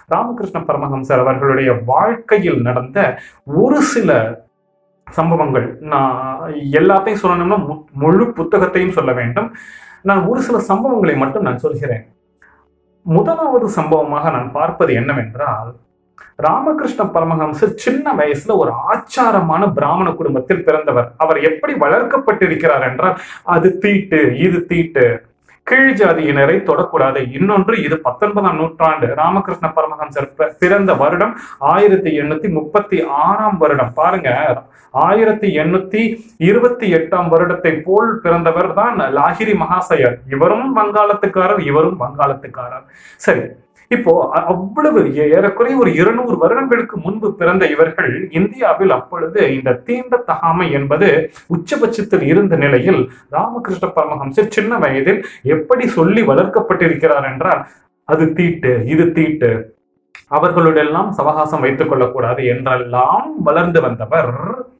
ராமகிருஷ்ண பரமஹம்சர் அவர்களுடைய வாழ்க்கையில் நடந்த ஒரு சில சம்பவங்கள் நான் எல்லாத்தையும் சொல்லணும்னா மு- முழு புத்தகத்தையும் சொல்ல வேண்டும் நான் ஒரு சில சம்பவங்களை மட்டும் நான் சொல்கிறேன் முதலாவது சம்பவமாக நான் பார்ப்பது என்னவென்றால் ராமகிருஷ்ண பரமஹம்சர் சின்ன வயசுல ஒரு ஆச்சாரமான பிராமண குடும்பத்தில் பிறந்தவர் அவர் எப்படி வளர்க்கப்பட்டிருக்கிறார் என்றால் அது தீட்டு இது தீட்டு கீழ் ஜாதியினரை தொடக்கூடாது இன்னொன்று இது பத்தொன்பதாம் நூற்றாண்டு ராமகிருஷ்ண பரமஹம்சர் பி- பிறந்த வருடம் ஆயிரத்தி எண்ணூத்தி முப்பத்தி ஆறாம் வருடம் பாருங்க ஆயிரத்தி எண்ணூத்தி இருபத்தி எட்டாம் வருடத்தை போல் பிறந்தவர் தான் லாகிரி மகாசயர் இவரும் வங்காளத்துக்காரர் இவரும் வங்காளத்துக்காரர் சரி இப்போ அ- அவ்வளவு ஏ- ஏறக்குறைய ஒரு இருநூறு வருடங்களுக்கு முன்பு பிறந்த இவர்கள் இந்தியாவில் அப்பொழுது இந்த தீண்டத்தகாமை என்பது உச்சபட்சத்தில் இருந்த நிலையில் ராமகிருஷ்ண பரமஹம்சர் சின்ன வயதில் எப்படி சொல்லி வளர்க்கப்பட்டிருக்கிறார் என்றால் அது தீட்டு இது தீட்டு அவர்களுடெல்லாம் சவகாசம் வைத்துக் கொள்ளக்கூடாது என்றெல்லாம் வளர்ந்து வந்தவர்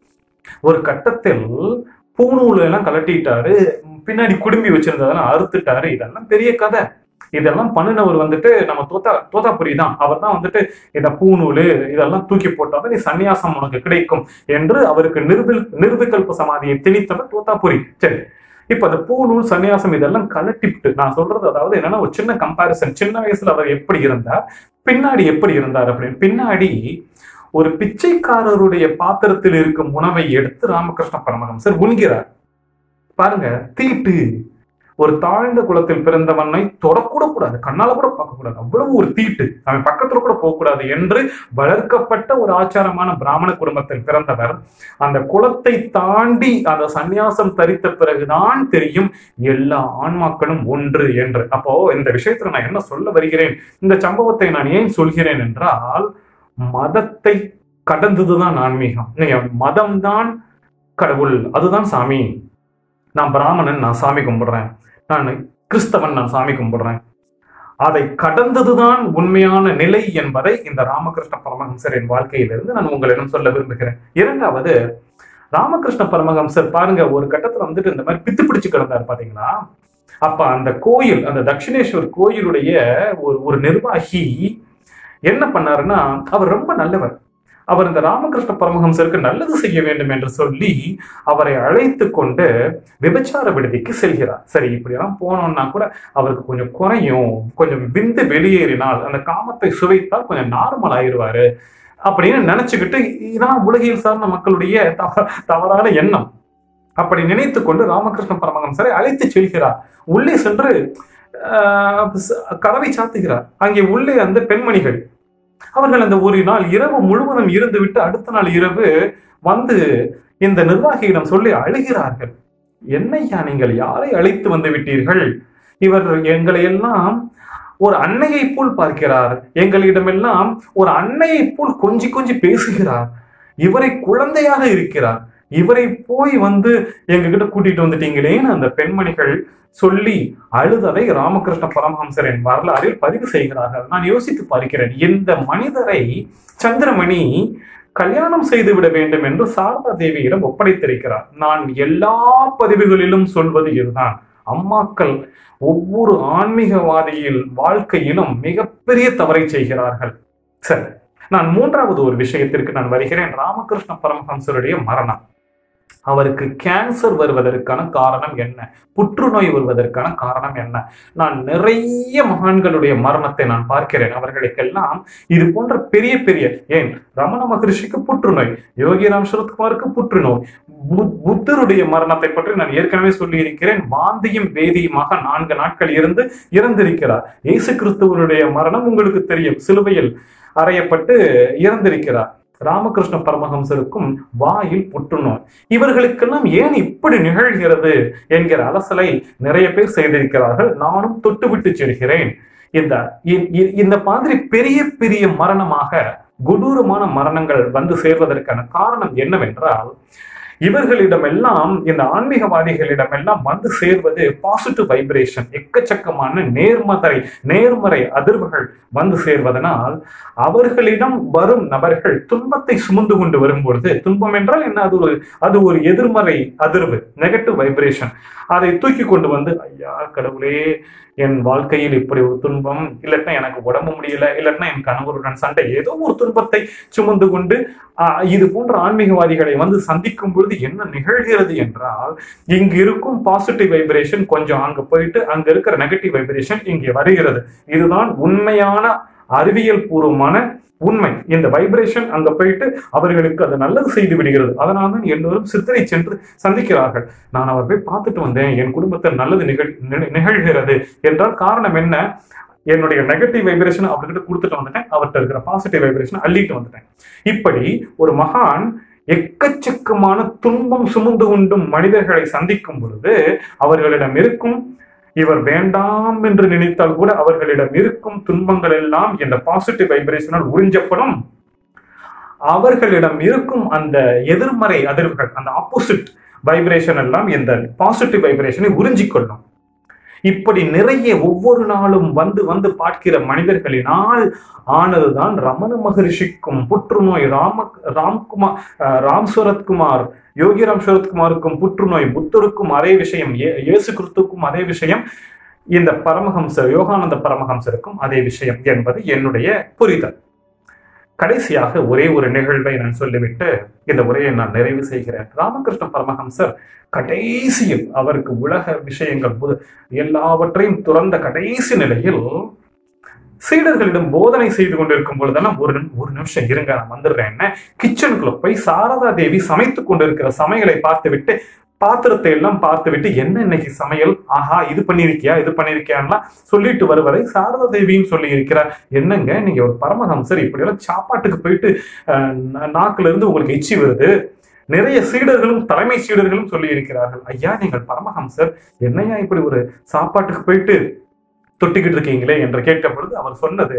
ஒரு கட்டத்தில் பூநூல் எல்லாம் கலட்டிட்டாரு பின்னாடி குடும்பி வச்சிருந்ததெல்லாம் அறுத்துட்டாரு இதெல்லாம் பெரிய கதை இதெல்லாம் பண்ணினவர் வந்துட்டு நம்ம தோத்தா தோத்தாபுரி தான் அவர் தான் வந்துட்டு இந்த பூநூல் இதெல்லாம் தூக்கி போட்டாதான் நீ சன்னியாசம் உனக்கு கிடைக்கும் என்று அவருக்கு நிர்வில் நிர்விகல்ப சமாதியை திணித்தவர் தோத்தாபுரி சரி இப்ப அந்த பூநூல் சன்னியாசம் இதெல்லாம் கலட்டிவிட்டு நான் சொல்றது அதாவது என்னன்னா ஒரு சின்ன கம்பாரிசன் சின்ன வயசுல அவர் எப்படி இருந்தார் பின்னாடி எப்படி இருந்தார் அப்படின்னு பின்னாடி ஒரு பிச்சைக்காரருடைய பாத்திரத்தில் இருக்கும் உணவை எடுத்து ராமகிருஷ்ண பரமஹம்சர் உண்கிறார் பாருங்க தீட்டு ஒரு தாழ்ந்த குலத்தில் பிறந்தவனை தொடக்கூட கூடாது கண்ணால கூட பார்க்க கூடாது அவ்வளவு ஒரு தீட்டு அவன் பக்கத்துல கூட போகக்கூடாது என்று வளர்க்கப்பட்ட ஒரு ஆச்சாரமான பிராமண குடும்பத்தில் பிறந்தவர் அந்த குலத்தை தாண்டி அந்த சந்நியாசம் தரித்த பிறகுதான் தெரியும் எல்லா ஆன்மாக்களும் ஒன்று என்று அப்போ இந்த விஷயத்துல நான் என்ன சொல்ல வருகிறேன் இந்த சம்பவத்தை நான் ஏன் சொல்கிறேன் என்றால் மதத்தை கடந்ததுதான் ஆன்மீகம் நீங்க மதம்தான் கடவுள் அதுதான் சாமி நான் பிராமணன் நான் சாமி கும்பிடுறேன் நான் கிறிஸ்தவன் நான் சாமி கும்பிடுறேன் அதை கடந்ததுதான் உண்மையான நிலை என்பதை இந்த ராமகிருஷ்ண பரமஹம்சரின் வாழ்க்கையிலிருந்து நான் உங்களிடம் சொல்ல விரும்புகிறேன் இரண்டாவது ராமகிருஷ்ண பரமஹம்சர் பாருங்க ஒரு கட்டத்துல வந்துட்டு இந்த மாதிரி பித்து பிடிச்சு கிடந்தார் பாத்தீங்களா அப்ப அந்த கோயில் அந்த தட்சிணேஸ்வர் கோயிலுடைய ஒரு ஒரு நிர்வாகி என்ன பண்ணாருன்னா அவர் ரொம்ப நல்லவர் அவர் இந்த ராமகிருஷ்ண பரமஹம்சருக்கு நல்லது செய்ய வேண்டும் என்று சொல்லி அவரை அழைத்து கொண்டு விபச்சார விடுதிக்கு செல்கிறார் சரி இப்படியெல்லாம் போனோம்னா கூட அவருக்கு கொஞ்சம் குறையும் கொஞ்சம் விந்து வெளியேறினால் அந்த காமத்தை சுவைத்தால் கொஞ்சம் நார்மல் ஆயிடுவாரு அப்படின்னு நினைச்சுக்கிட்டு இதான் உலகியல் சார்ந்த மக்களுடைய தவ- தவறான எண்ணம் அப்படி நினைத்து கொண்டு ராமகிருஷ்ண பரமஹம்சரை அழைத்து செல்கிறார் உள்ளே சென்று ஆஹ், ச- கதவை சாத்துகிறார் அங்கே உள்ளே அந்த பெண்மணிகள் அவர்கள் அந்த ஒரு நாள் இரவு முழுவதும் இருந்துவிட்டு அடுத்த நாள் இரவு வந்து இந்த நிர்வாகியிடம் சொல்லி அழுகிறார்கள் என்னையா நீங்கள் யாரை அழைத்து வந்து விட்டீர்கள் இவர் எங்களை எல்லாம் ஒரு அன்னையை போல் பார்க்கிறார் எங்களிடமெல்லாம் ஒரு அன்னையை போல் கொஞ்சி கொஞ்சி பேசுகிறார் இவரை குழந்தையாக இருக்கிறார் இவரை போய் வந்து எங்ககிட்ட கூட்டிட்டு வந்துட்டீங்களேன்னு அந்த பெண்மணிகள் சொல்லி அழுததை ராமகிருஷ்ண பரமஹம்சரின் வரலாறில் பதிவு செய்கிறார்கள் நான் யோசித்து பார்க்கிறேன் இந்த மனிதரை சந்திரமணி கல்யாணம் செய்து விட வேண்டும் என்று சாரதா தேவியிடம் ஒப்படைத்திருக்கிறார் நான் எல்லா பதிவுகளிலும் சொல்வது இதுதான் அம்மாக்கள் ஒவ்வொரு ஆன்மீகவாதியில் வாழ்க்கையிலும் மிகப்பெரிய தவறை செய்கிறார்கள் சரி நான் மூன்றாவது ஒரு விஷயத்திற்கு நான் வருகிறேன் ராமகிருஷ்ண பரமஹம்சருடைய மரணம் அவருக்கு கேன்சர் வருவதற்கான காரணம் என்ன புற்றுநோய் வருவதற்கான காரணம் என்ன நான் நிறைய மகான்களுடைய மரணத்தை நான் பார்க்கிறேன் அவர்களுக்கெல்லாம் இது போன்ற பெரிய பெரிய ஏன் ரமண மகரிஷிக்கு புற்றுநோய் யோகிராம் சரத்குமாருக்கு புற்றுநோய் பு- புத்தருடைய மரணத்தை பற்றி நான் ஏற்கனவே சொல்லியிருக்கிறேன் வாந்தியும் வேதியுமாக நான்கு நாட்கள் இருந்து இறந்திருக்கிறார் இயேசு கிறிஸ்துவனுடைய மரணம் உங்களுக்கு தெரியும் சிலுவையில் அறையப்பட்டு இறந்திருக்கிறார் ராமகிருஷ்ண பரமஹம்சருக்கும் வாயில் புற்றுநோய் இவர்களுக்கெல்லாம் ஏன் இப்படி நிகழ்கிறது என்கிற அலசலை நிறைய பேர் செய்திருக்கிறார்கள் நானும் தொட்டுவிட்டு செல்கிறேன் இந்த இ- இ- இந்த மாதிரி பெரிய பெரிய மரணமாக கொடூரமான மரணங்கள் வந்து சேர்வதற்கான காரணம் என்னவென்றால் இவர்களிடமெல்லாம் இந்த ஆன்மீகவாதிகளிடமெல்லாம் வந்து சேர்வது பாசிட்டிவ் வைப்ரேஷன் எக்கச்சக்கமான நேர்மறை நேர்மறை அதிர்வுகள் வந்து சேர்வதனால் அவர்களிடம் வரும் நபர்கள் துன்பத்தை சுமந்து கொண்டு வரும்பொழுது துன்பம் என்றால் என்ன அது ஒரு அது ஒரு எதிர்மறை அதிர்வு நெகட்டிவ் வைப்ரேஷன் அதை தூக்கி கொண்டு வந்து ஐயா கடவுளே என் வாழ்க்கையில் இப்படி ஒரு துன்பம் இல்லட்னா எனக்கு உடம்பு முடியல இல்லட்னா என் கணவருடன் சண்டை ஏதோ ஒரு துன்பத்தை சுமந்து கொண்டு ஆஹ், இது போன்ற ஆன்மீகவாதிகளை வந்து சந்திக்கும் பொழுது என்ன நிகழ்கிறது என்றால் இங்கு இருக்கும் பாசிட்டிவ் வைப்ரேஷன் கொஞ்சம் அங்க போயிட்டு அங்க இருக்கிற நெகட்டிவ் வைப்ரேஷன் இங்கே வருகிறது இதுதான் உண்மையான அறிவியல் பூர்வமான உண்மை இந்த வைப்ரேஷன் அங்க போயிட்டு அவர்களுக்கு அது நல்லது செய்து விடுகிறது அதனால தான் எல்லோரும் சித்தரை சென்று சந்திக்கிறார்கள் நான் அவர் போய் பார்த்துட்டு வந்தேன் என் குடும்பத்தில் நல்லது நிகழ் நிக- நிகழ்கிறது என்றால் காரணம் என்ன என்னுடைய நெகட்டிவ் வைப்ரேஷன் அவர்கிட்ட கொடுத்துட்டு வந்துட்டேன் அவர்கிட்ட இருக்கிற பாசிட்டிவ் வைப்ரேஷன் அள்ளிட்டு வந்துட்டேன் இப்படி ஒரு மகான் எக்கச்சக்கமான துன்பம் சுமந்து கொண்டும் மனிதர்களை சந்திக்கும் பொழுது அவர்களிடம் இருக்கும் இவர் வேண்டாம் என்று நினைத்தால் கூட அவர்களிடம் இருக்கும் துன்பங்கள் எல்லாம் இந்த பாசிட்டிவ் வைப்ரேஷனால் உறிஞ்சப்படும் அவர்களிடம் இருக்கும் அந்த எதிர்மறை அதிர்வுகள் அந்த ஆப்போசிட் வைப்ரேஷன் எல்லாம் இந்த பாசிட்டிவ் வைப்ரேஷனை உறிஞ்சிக்கொள்ளும் இப்படி நிறைய ஒவ்வொரு நாளும் வந்து வந்து பார்க்கிற மனிதர்களினால் ஆனதுதான் ரமண மகரிஷிக்கும் புற்றுநோய் ராம ராம்குமார் அஹ், ராம் சரத்குமார் யோகிராம் சரத்குமாருக்கும் புற்றுநோய் புத்தருக்கும் அதே விஷயம் இயே- இயேசு கிறிஸ்துக்கும் அதே விஷயம் இந்த பரமஹம்சர் யோகானந்த பரமஹம்சருக்கும் அதே விஷயம் என்பது என்னுடைய புரிதல் கடைசியாக ஒரே ஒரு நிகழ்வை நான் சொல்லிவிட்டு இந்த உரையை நான் நிறைவு செய்கிறேன் ராமகிருஷ்ண பரமஹம்சர் கடைசியில் அவருக்கு உலக விஷயங்கள் புது- எல்லாவற்றையும் துறந்த கடைசி நிலையில் சீடர்களிடம் போதனை செய்து கொண்டிருக்கும் பொழுதெல்லாம் ஒரு நிமி- ஒரு நிமிஷம் இருங்க நான் வந்துடுறேன் கிச்சனுக்குள்ள போய் சாரதா தேவி சமைத்துக் கொண்டிருக்கிற சமையலை பார்த்துவிட்டு பாத்திரத்தை எல்லாம் பார்த்துவிட்டு என்ன இன்னைக்கு சமையல் ஆஹா இது பண்ணிருக்கியா இது பண்ணிருக்கியான்லாம் சொல்லிட்டு வருவதை சாரதா தேவியும் சொல்லி இருக்கிறார் என்னங்க நீங்க ஒரு பரமஹம்சர் இப்படி எல்லாம் சாப்பாட்டுக்கு போயிட்டு அஹ், நா- நாக்குல இருந்து உங்களுக்கு எச்சி வருது நிறைய சீடர்களும் தலைமை சீடர்களும் சொல்லி இருக்கிறார்கள் ஐயா நீங்கள் பரமஹம்சர் என்னையா இப்படி ஒரு சாப்பாட்டுக்கு போயிட்டு தொட்டிக்கிட்டு இருக்கீங்களே என்று கேட்ட பொழுது அவர் சொன்னது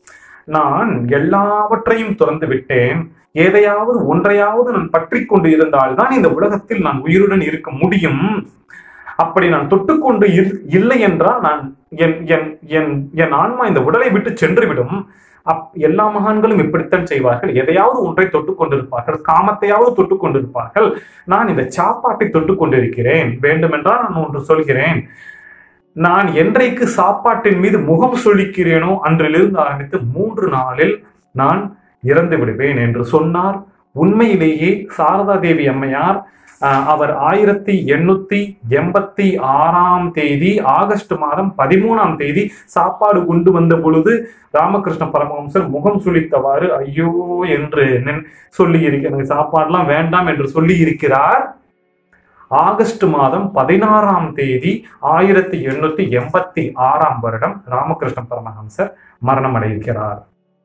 நான் எல்லாவற்றையும் துறந்து விட்டேன் எதையாவது ஒன்றையாவது நான் பற்றி கொண்டு இருந்தால்தான் இந்த உலகத்தில் நான் உயிருடன் இருக்க முடியும் அப்படி நான் தொட்டுக்கொண்டு இரு- இல்லை என்றால் நான் என் என் என் என் ஆன்மா இந்த உடலை விட்டு சென்று விடும் அப் எல்லா மகான்களும் இப்படித்தான் செய்வார்கள் எதையாவது ஒன்றை தொட்டுக் கொண்டிருப்பார்கள் காமத்தையாவது தொட்டுக் கொண்டிருப்பார்கள் நான் இந்த சாப்பாட்டை தொட்டுக் கொண்டிருக்கிறேன் வேண்டுமென்றால் நான் ஒன்று சொல்கிறேன் நான் என்றைக்கு சாப்பாட்டின் மீது முகம் சுழிக்கிறேனோ அன்றிலிருந்து ஆரம்பித்து மூன்று நாளில் நான் இறந்து விடுவேன் என்று சொன்னார் உண்மையிலேயே சாரதா தேவி அம்மையார் ஆஹ், அவர் ஆயிரத்தி எண்ணூத்தி எண்பத்தி ஆறாம் தேதி ஆகஸ்ட் மாதம் பதிமூணாம் தேதி சாப்பாடு கொண்டு வந்த பொழுது ராமகிருஷ்ண பரமஹம்சர் முகம் சுளித்தவாறு ஐயோ என்று நின்- சொல்லி இருக்க எனக்கு சாப்பாடுலாம் வேண்டாம் என்று சொல்லி இருக்கிறார் ஆகஸ்ட் மாதம் பதினாறாம் தேதி ஆயிரத்தி எண்ணூத்தி எண்பத்தி ஆறாம் வருடம் ராமகிருஷ்ண பரமஹம்சர் மரணம் அடைகிறார்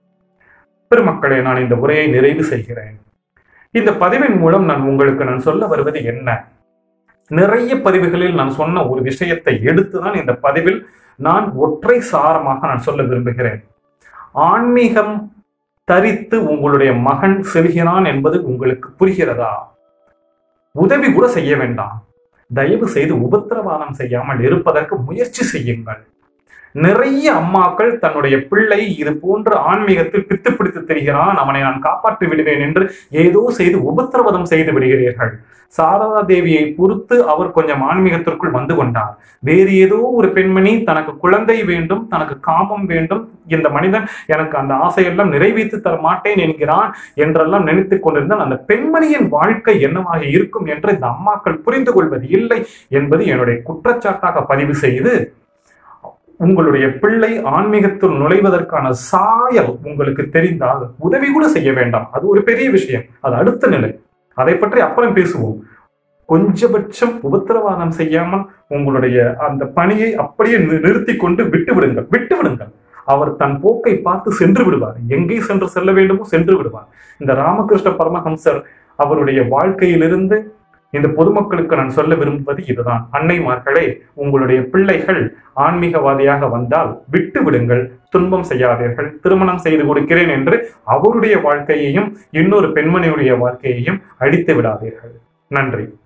பெருமக்களே நான் இந்த உரையை நிறைவு செய்கிறேன் இந்த பதிவின் மூலம் நான் உங்களுக்கு நான் சொல்ல வருவது என்ன நிறைய பதிவுகளில் நான் சொன்ன ஒரு விஷயத்தை எடுத்துதான் இந்த பதிவில் நான் ஒற்றை சாரமாக நான் சொல்ல விரும்புகிறேன் ஆன்மீகம் தரித்து உங்களுடைய மகன் செல்கிறான் என்பது உங்களுக்கு புரிகிறதா உதவி கூட செய்ய வேண்டாம் தயவு செய்து உபத்திரவாதம் செய்யாமல் இருப்பதற்கு முயற்சி செய்யுங்கள் நிறைய அம்மாக்கள் தன்னுடைய பிள்ளை இது போன்ற ஆன்மீகத்தில் பித்து பிடித்து தெரிகிறான் அவனை நான் காப்பாற்றி விடுவேன் என்று ஏதோ செய்து உபத்திரவதம் செய்து விடுகிறீர்கள் சாரதா தேவியை பொறுத்து அவர் கொஞ்சம் ஆன்மீகத்திற்குள் வந்து கொண்டார் வேறு ஏதோ ஒரு பெண்மணி தனக்கு குழந்தை வேண்டும் தனக்கு காமம் வேண்டும் இந்த மனிதன் எனக்கு அந்த ஆசையெல்லாம் நிறைவேற்றி தர மாட்டேன் என்கிறான் என்றெல்லாம் நினைத்துக் கொண்டிருந்தால் அந்த பெண்மணியின் வாழ்க்கை என்னவாக இருக்கும் என்று இந்த அம்மாக்கள் புரிந்து கொள்வது இல்லை என்பது என்னுடைய குற்றச்சாட்டாக பதிவு செய்து உங்களுடைய பிள்ளை ஆன்மீகத்தில் நுழைவதற்கான சாயல் உங்களுக்கு தெரிந்தால் உதவி கூட செய்ய வேண்டாம் அது ஒரு பெரிய விஷயம் அது அடுத்த நிலை அதை பற்றி அப்புறம் பேசுவோம் கொஞ்சபட்சம் உபத்திரவாதம் செய்யாமல் உங்களுடைய அந்த பணியை அப்படியே நி- நிறுத்திக் கொண்டு விட்டு விடுங்கள் விட்டு விடுங்கள் அவர் தன் போக்கை பார்த்து சென்று விடுவார் எங்கே சென்று செல்ல வேண்டுமோ சென்று விடுவார் இந்த ராமகிருஷ்ண பரமஹம்சர் அவருடைய வாழ்க்கையிலிருந்து இந்த பொதுமக்களுக்கு நான் சொல்ல விரும்புவது இதுதான் அன்னைமார்களே உங்களுடைய பிள்ளைகள் ஆன்மீகவாதியாக வந்தால் விட்டு விடுங்கள் துன்பம் செய்யாதீர்கள் திருமணம் செய்து கொடுக்கிறேன் என்று அவருடைய வாழ்க்கையையும் இன்னொரு பெண்மணியுடைய வாழ்க்கையையும் அழித்து விடாதீர்கள் நன்றி